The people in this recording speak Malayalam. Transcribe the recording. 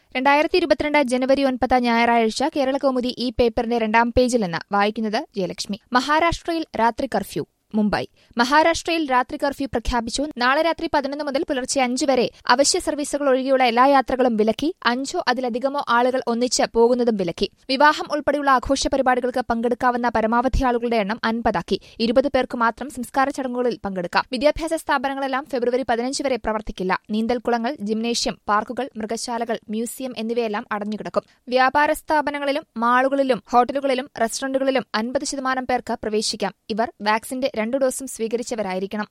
രണ്ടായിരത്തി ഇരുപത്തിരണ്ട് ജനുവരി ഒൻപത് ഞായറാഴ്ച കേരള കൗമുദി ഈ പേപ്പറിന്റെ രണ്ടാം പേജിൽ നിന്ന് വായിക്കുന്നത് ജയലക്ഷ്മി മഹാരാഷ്ട്രയിൽ രാത്രി കർഫ്യൂ മുംബൈ മഹാരാഷ്ട്രയിൽ രാത്രി കർഫ്യൂ പ്രഖ്യാപിച്ചു നാളെ രാത്രി പതിനൊന്ന് മുതൽ പുലർച്ചെ അഞ്ച് വരെ അവശ്യ സർവീസുകൾ ഒഴികെയുള്ള എല്ലാ യാത്രകളും വിലക്കി അഞ്ചോ അതിലധികമോ ആളുകൾ ഒന്നിച്ച് പോകുന്നതും വിലക്കി വിവാഹം ഉൾപ്പെടെയുള്ള ആഘോഷ പരിപാടികൾക്ക് പങ്കെടുക്കാവുന്ന പരമാവധി ആളുകളുടെ എണ്ണം അൻപതാക്കി ഇരുപത് പേർക്ക് മാത്രം സംസ്കാര ചടങ്ങുകളിൽ പങ്കെടുക്കാം വിദ്യാഭ്യാസ സ്ഥാപനങ്ങളെല്ലാം ഫെബ്രുവരി പതിനഞ്ച് വരെ പ്രവർത്തിക്കില്ല നീന്തൽക്കുളങ്ങൾ ജിംനേഷ്യം പാർക്കുകൾ മൃഗശാലകൾ മ്യൂസിയം എന്നിവയെല്ലാം അടഞ്ഞുകിടക്കും വ്യാപാര സ്ഥാപനങ്ങളിലും മാളുകളിലും ഹോട്ടലുകളിലും റെസ്റ്റോറന്റുകളിലും അൻപത് ശതമാനം പേർക്ക് പ്രവേശിക്കാം ഇവർ വാക്സിന്റെ രണ്ടു ഡോസും സ്വീകരിച്ചവരായിരിക്കണം